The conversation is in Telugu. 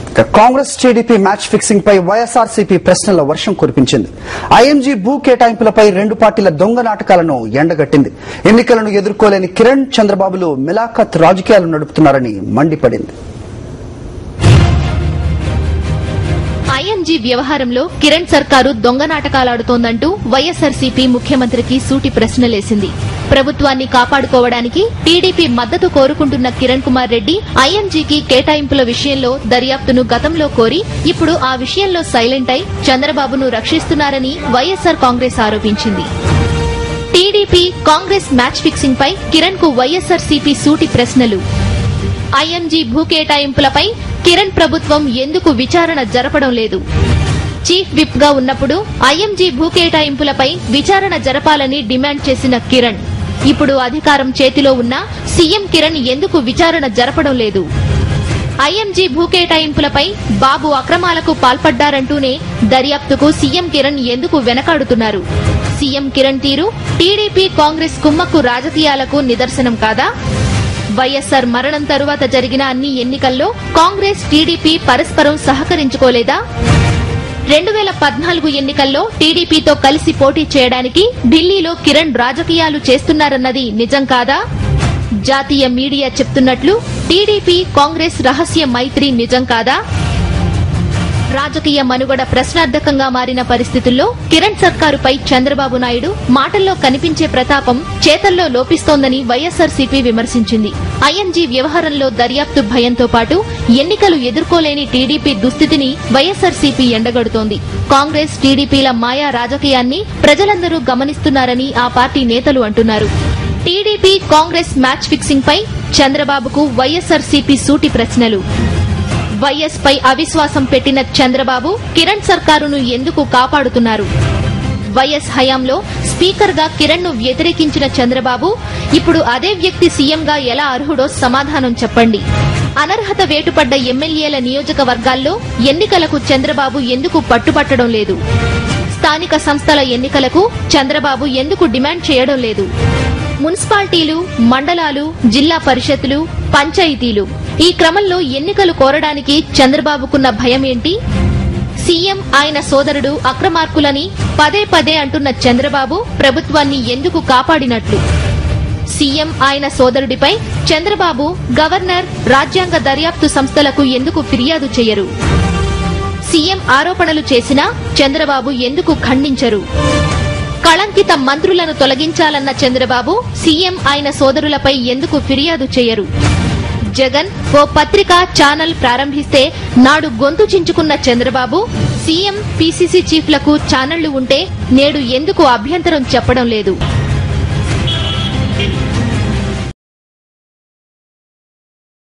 ఇక కాంగ్రెస్ టీడీపీ మ్యాచ్ ఫిక్సింగ్ పై వైఎస్ఆర్సీపీ ప్రశ్నల వర్షం కురిపించింది ఐఎంజీ భూ కేటాయింపులపై రెండు పార్టీల దొంగ నాటకాలను ఎండగట్టింది ఎన్నికలను ఎదుర్కోలేని కిరణ్ చంద్రబాబులు మిలాఖత్ రాజకీయాలు నడుపుతున్నారని మండిపడింది ఐఎంజీ వ్యవహారంలో కిరణ్ సర్కారు దొంగ నాటకాలాడుతోందంటూ వైఎస్ఆర్సీపీ ముఖ్యమంత్రికి సూటి ప్రశ్నలేసింది ప్రభుత్వాన్ని కాపాడుకోవడానికి టీడీపీ మద్దతు కోరుకుంటున్న కిరణ్ కుమార్ రెడ్డి ఐఎంజీకి కేటాయింపుల విషయంలో దర్యాప్తును గతంలో కోరి ఇప్పుడు ఆ విషయంలో సైలెంట్ అయి చంద్రబాబును రక్షిస్తున్నారని వైఎస్ఆర్ కాంగ్రెస్ ఆరోపించింది టీడీపీ కాంగ్రెస్ మ్యాచ్ ఫిక్సింగ్ పై కిరణ్ కు వైఎస్ఆర్సీపీ సూటి ప్రశ్నలు ఐఎంజీ భూ కేటాయింపులపై కిరణ్ ప్రభుత్వం ఎందుకు విచారణ జరపడం లేదు చీఫ్ విప్ గా ఉన్నప్పుడు ఐఎంజీ భూ కేటాయింపులపై విచారణ జరపాలని డిమాండ్ చేసిన కిరణ్ ఇప్పుడు అధికారం చేతిలో ఉన్న సీఎం కిరణ్ ఎందుకు విచారణ జరపడం లేదు ఐఎంజీ భూ కేటాయింపులపై బాబు అక్రమాలకు పాల్పడ్డారంటూనే దర్యాప్తుకు సీఎం కిరణ్ ఎందుకు వెనకాడుతున్నారు సీఎం కిరణ్ తీరు టీడీపీ కాంగ్రెస్ కుమ్మక్కు రాజకీయాలకు నిదర్శనం కాదా వైఎస్సార్ మరణం తరువాత జరిగిన అన్ని ఎన్నికల్లో కాంగ్రెస్ టీడీపీ పరస్పరం సహకరించుకోలేదా రెండు వేల పద్నాలుగు ఎన్నికల్లో టీడీపీతో కలిసి పోటీ చేయడానికి ఢిల్లీలో కిరణ్ రాజకీయాలు చేస్తున్నారన్నది నిజం కాదా జాతీయ మీడియా చెప్తున్నట్లు టీడీపీ కాంగ్రెస్ రహస్య మైత్రి నిజం కాదా రాజకీయ మనుగడ ప్రశ్నార్థకంగా మారిన పరిస్థితుల్లో కిరణ్ సర్కారుపై చంద్రబాబు నాయుడు మాటల్లో కనిపించే ప్రతాపం చేతల్లో లోపిస్తోందని వైఎస్ఆర్సీపీ విమర్శించింది ఐఎన్జీ వ్యవహారంలో దర్యాప్తు భయంతో పాటు ఎన్నికలు ఎదుర్కోలేని టీడీపీ దుస్థితిని వైఎస్ఆర్సీపీ ఎండగడుతోంది కాంగ్రెస్ టీడీపీల మాయా రాజకీయాన్ని ప్రజలందరూ గమనిస్తున్నారని ఆ పార్టీ నేతలు అంటున్నారు టీడీపీ కాంగ్రెస్ మ్యాచ్ ఫిక్సింగ్ పై చంద్రబాబుకు వైఎస్ఆర్సీపీ సూటి ప్రశ్నలు వైఎస్ పై అవిశ్వాసం పెట్టిన చంద్రబాబు కిరణ్ సర్కారును ఎందుకు కాపాడుతున్నారు వైఎస్ హయాంలో స్పీకర్ గా కిరణ్ ను వ్యతిరేకించిన చంద్రబాబు ఇప్పుడు అదే వ్యక్తి సీఎంగా ఎలా అర్హుడో సమాధానం చెప్పండి అనర్హత వేటుపడ్డ ఎమ్మెల్యేల నియోజకవర్గాల్లో ఎన్నికలకు చంద్రబాబు ఎందుకు పట్టుపట్టడం లేదు స్థానిక సంస్థల ఎన్నికలకు చంద్రబాబు ఎందుకు డిమాండ్ చేయడం లేదు మున్సిపాలిటీలు మండలాలు జిల్లా పరిషత్లు పంచాయతీలు ఈ క్రమంలో ఎన్నికలు కోరడానికి చంద్రబాబుకున్న భయం ఏంటి సీఎం ఆయన సోదరుడు అక్రమార్కులని పదే పదే అంటున్న చంద్రబాబు ప్రభుత్వాన్ని ఎందుకు కాపాడినట్లు సీఎం ఆయన సోదరుడిపై చంద్రబాబు గవర్నర్ రాజ్యాంగ దర్యాప్తు సంస్థలకు ఎందుకు ఫిర్యాదు చేయరు సీఎం ఆరోపణలు చేసినా చంద్రబాబు ఎందుకు ఖండించరు కళంకిత మంత్రులను తొలగించాలన్న చంద్రబాబు సీఎం ఆయన సోదరులపై ఎందుకు ఫిర్యాదు చేయరు జగన్ ఓ పత్రిక ఛానల్ ప్రారంభిస్తే నాడు గొంతు చించుకున్న చంద్రబాబు సీఎం పీసీసీ చీఫ్లకు ఛానళ్లు ఉంటే నేడు ఎందుకు అభ్యంతరం చెప్పడం లేదు